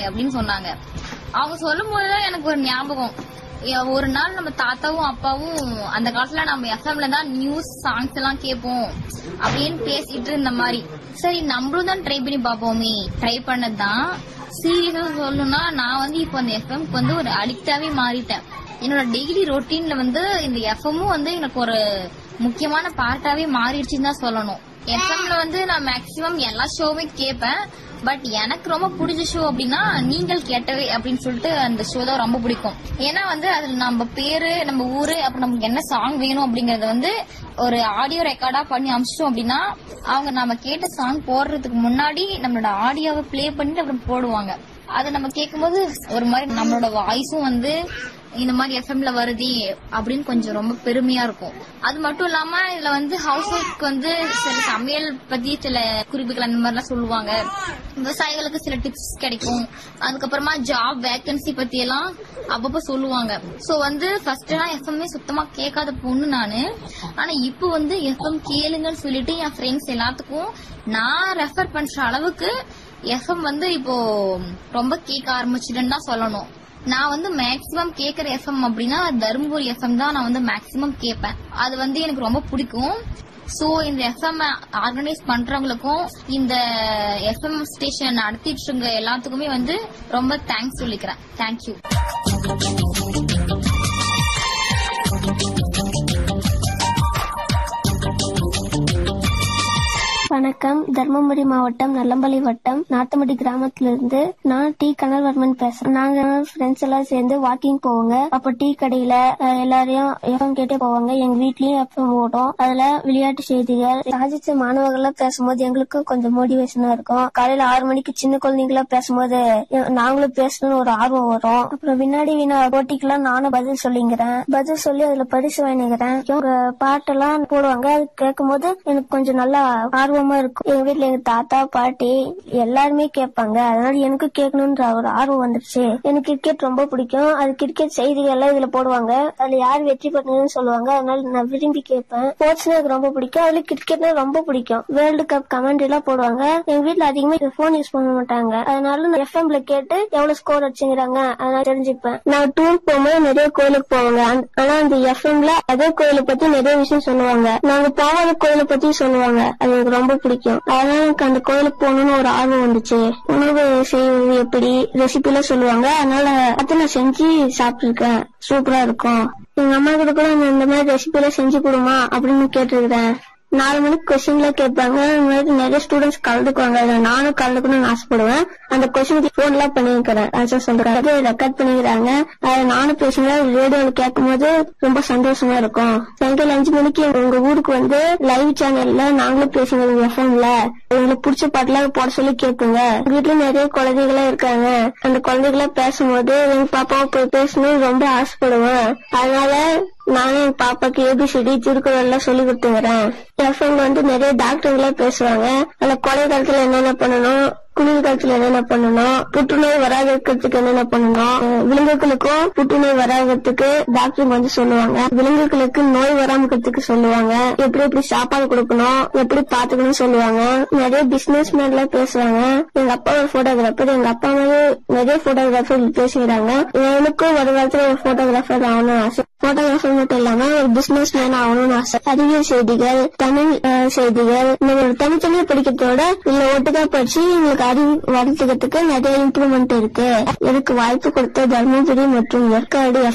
அப்படின்னு சொன்னாங்க அவங்க சொல்லும் போதுதான் எனக்கு ஒரு ஞாபகம் எ- ஒரு நாள் நம்ம தாத்தாவும் அப்பாவும் அந்த காலத்துல நம்ம எஃப்எம்ல தான் நியூஸ் சாங்ஸ் எல்லாம் கேட்போம் அப்படின்னு பேசிட்டு இருந்த மாதிரி சரி நம்மளும் தான் ட்ரை பண்ணி பாப்போமே ட்ரை பண்ணதுதான் சீரியஸா சொல்லணும்னா நான் வந்து இப்போ அந்த எஃப்எம்க்கு வந்து ஒரு அடிக்டாவே மாறிட்டேன் என்னோட டெய்லி ரொட்டீன்ல வந்து இந்த எஃப்எம்மும் வந்து எனக்கு ஒரு முக்கியமான பார்ட்டாவே மாறிடுச்சுன்னு தான் சொல்லணும் எஃப்எம்ல வந்து நான் மேக்சிமம் எல்லா ஷோவுமே கேட்பேன் பட் எனக்கு ரொம்ப பிடிச்ச ஷோ அப்படின்னா நீங்கள் கேட்டவை அப்படின்னு சொல்லிட்டு அந்த ஷோ தான் ரொம்ப பிடிக்கும் ஏன்னா வந்து அதுல நம்ம பேரு நம்ம ஊரு அப்புறம் நமக்கு என்ன சாங் வேணும் அப்படிங்கறத வந்து ஒரு ஆடியோ ரெக்கார்டா பண்ணி அமிச்சிட்டோம் அப்படின்னா அவங்க நம்ம கேட்ட சாங் போடுறதுக்கு முன்னாடி நம்மளோட ஆடியோவை ப்ளே பண்ணிட்டு அப்புறம் போடுவாங்க அதை நம்ம கேட்கும்போது ஒரு மாதிரி நம்மளோட வாய்ஸும் வந்து இந்த மாதிரி எஃப்எம்ல வருதே அப்படின்னு கொஞ்சம் ரொம்ப பெருமையா இருக்கும் அது மட்டும் இல்லாம இதுல வந்து ஹவுஸ் ஒய்ஃப்க்கு வந்து சில சமையல் பத்தி சில குறிப்புகள் அந்த மாதிரிலாம் சொல்லுவாங்க விவசாயிகளுக்கு சில டிப்ஸ் கிடைக்கும் அதுக்கப்புறமா ஜாப் வேகன்சி பத்தி எல்லாம் அப்பப்ப சொல்லுவாங்க சோ வந்து ஃபர்ஸ்ட் எல்லாம் எஃப்எம்ஏ சுத்தமா கேட்காத பொண்ணு நானு ஆனா இப்போ வந்து எஃப்எம் கேளுங்கன்னு சொல்லிட்டு என் ஃப்ரெண்ட்ஸ் எல்லாத்துக்கும் நான் ரெஃபர் பண்ற அளவுக்கு எஃப்எம் வந்து இப்போ ரொம்ப கேட்க ஆரம்பிச்சிட்டேன்னு தான் சொல்லணும் நான் வந்து மேக்ஸிமம் கேக்குற எஃப்எம் அப்படின்னா தருமபுரி எஃப்எம் தான் நான் வந்து மேக்ஸிமம் கேட்பேன் அது வந்து எனக்கு ரொம்ப பிடிக்கும் சோ இந்த எஃப்எம் ஆர்கனைஸ் பண்றவங்களுக்கும் இந்த எஃப்எம் ஸ்டேஷன் நடத்திட்டு இருக்க எல்லாத்துக்குமே வந்து ரொம்ப தேங்க்ஸ் சொல்லிக்கிறேன் தேங்க்யூ வணக்கம் தர்மபுரி மாவட்டம் நல்லம்பள்ளி வட்டம் நாத்தமடி கிராமத்திலிருந்து நான் டி கனல்வர்மன் பேசுறேன் நாங்க ஃப்ரெண்ட்ஸ் எல்லாம் சேர்ந்து வாக்கிங் போவோங்க அப்ப டீ கடையில அஹ், எல்லாரையும் எஃப்எம் கேட்டே போவாங்க எங்க வீட்லயும் எஃப்எம் ஓடும் அதுல விளையாட்டு செய்திகள் சாதிச்ச மாணவர்கள் பேசும்போது எங்களுக்கும் கொஞ்சம் மோட்டிவேஷனா இருக்கும் காலையில ஆறு மணிக்கு சின்ன குழந்தைங்களா பேசும்போது எ- நாங்களும் பேசணும்னு ஒரு ஆர்வம் வரும் அப்புறம் வினாடி வினா போட்டிக்கெல்லாம் நானும் பதில் சொல்லிங்கிறேன் பதில் சொல்லி அதுல பரிசு வாங்கிக்கிறேன் இவங்க பாட்டெல்லாம் போடுவாங்க அது கேட்கும் போது எனக்கு கொஞ்சம் நல்லா ஆர்வமா இருக்கும் எங்க வீட்ல எங்க தாத்தா பாட்டி எல்லாருமே கேட்பாங்க அதனால எனக்கு கேட்கணும்ன்ற ஒரு ஆர்வம் வந்துருச்சு எனக்கு கிரிக்கெட் ரொம்ப பிடிக்கும் அது கிரிக்கெட் செய்திகள் எல்லாம் இதுல போடுவாங்க அதுல யார் வெற்றி பெற்றதுன்னு சொல்லுவாங்க அதனால நான் விரும்பி கேட்பேன் ஸ்போர்ட்ஸ் எனக்கு ரொம்ப பிடிக்கும் அதுல கிரிக்கெட்னா ரொம்ப பிடிக்கும் வேர்ல்டு கப் கமெண்ட் எல்லாம் போடுவாங்க எங்க வீட்ல அதிகமா போன் யூஸ் பண்ண மாட்டாங்க அதனால நான் எஃப்எம்ல கேட்டு எவ்வளவு ஸ்கோர் அடிச்சுங்கிறாங்க அதனால தெரிஞ்சுப்பேன் நான் டூர் போகும்போது நிறைய கோயிலுக்கு போவாங்க அந்த- ஆனா அந்த எஃப்எம்ல அதே கோயிலை பத்தி நிறைய விஷயம் சொல்லுவாங்க நாங்க போகாத கோயிலை பத்தி சொல்லுவாங்க அது எனக்கு ரொம்ப பிடிக்கும் அதனால எனக்கு அந்த கோயிலுக்கு போகணும்னு ஒரு ஆர்வம் வந்துச்சு உணவு செய்வது எப்படி ரெசிபி எல்லாம் சொல்லுவாங்க அதனால அதை நான் செஞ்சு சாப்பிட்டுருக்கேன் சூப்பரா இருக்கும் எங்க அம்மா கிட்ட கூட நான் இந்த மாதிரி ரெசிபி எல்லாம் செஞ்சு கொடுமா அப்படின்னு கேட்டிருக்கிறேன் நாலு மணிக்கு கொஸ்டின்ல கேட்பாங்க இந்த மாதிரி நிறைய ஸ்டூடெண்ட்ஸ் கலந்துக்குவாங்க அதுல நானும் கலந்துக்கணும்னு ஆசைப்படுவேன் அந்த கொஸ்டினுக்கு போன் எல்லாம் பண்ணிருக்கிறேன் ஆன்சர் சொல்றேன் அது ரெக்கார்ட் பண்ணிக்கிறாங்க அதை நானும் பேசுங்க ரேடியோல கேட்கும் போது ரொம்ப சந்தோஷமா இருக்கும் சாயங்காலம் அஞ்சு மணிக்கு உங்க ஊருக்கு வந்து லைவ் சேனல்ல நாங்களும் பேசுங்க எஃப்எம்ல உங்களுக்கு பிடிச்ச பாட்டுலாம் போட சொல்லி கேட்போங்க வீட்டுல நிறைய குழந்தைகளா இருக்காங்க அந்த குழந்தைகளா பேசும்போது எங்க பாப்பாவை போய் பேசணும்னு ரொம்ப ஆசைப்படுவேன் அதனால நானும் என் பாப்பாக்கு ஏபிசிடி திருக்குறள் எல்லாம் சொல்லி கொடுத்துக்கிறேன் எஃப்எம் வந்து நிறைய டாக்டர்களே பேசுவாங்க அதுல கொலை காலத்துல என்னென்ன பண்ணணும் குளிர் காலத்துல என்னென்ன பண்ணணும் புற்றுநோய் வராத இருக்கிறதுக்கு என்னென்ன பண்ணணும் அஹ் விலங்குகளுக்கும் புற்றுநோய் வராததுக்கு டாக்டர் வந்து சொல்லுவாங்க விலங்குகளுக்கு நோய் வராம இருக்கிறதுக்கு சொல்லுவாங்க எப்படி எப்படி சாப்பாடு கொடுக்கணும் எப்படி பாத்துக்கணும் சொல்லுவாங்க நிறைய பிசினஸ் மேன் எல்லாம் பேசுவாங்க எங்க அப்பா ஒரு போட்டோகிராஃபர் எங்க அப்பா மாதிரி நிறைய போட்டோகிராஃபர் பேசுகிறாங்க எனக்கும் ஒரு காலத்துல ஒரு போட்டோகிராஃபர் ஆகணும்னு ஆசை போட்டோகிராஃபர் மட்டும் இல்லாம ஒரு பிசினஸ் மேன் ஆகணும்னு ஆசை அறிவியல் செய்திகள் தமிழ் அஹ், செய்திகள் நீங்க தனித்தனியா படிக்கிறதோட இல்ல ஒட்டுக்கா படிச்சு உங்களுக்கு அறிவு வளர்த்துக்கிறதுக்கு நிறைய இம்ப்ரூவ்மெண்ட் இருக்கு எனக்கு வாய்ப்பு கொடுத்த தர்மபுரி மற்றும் ஏற்காடு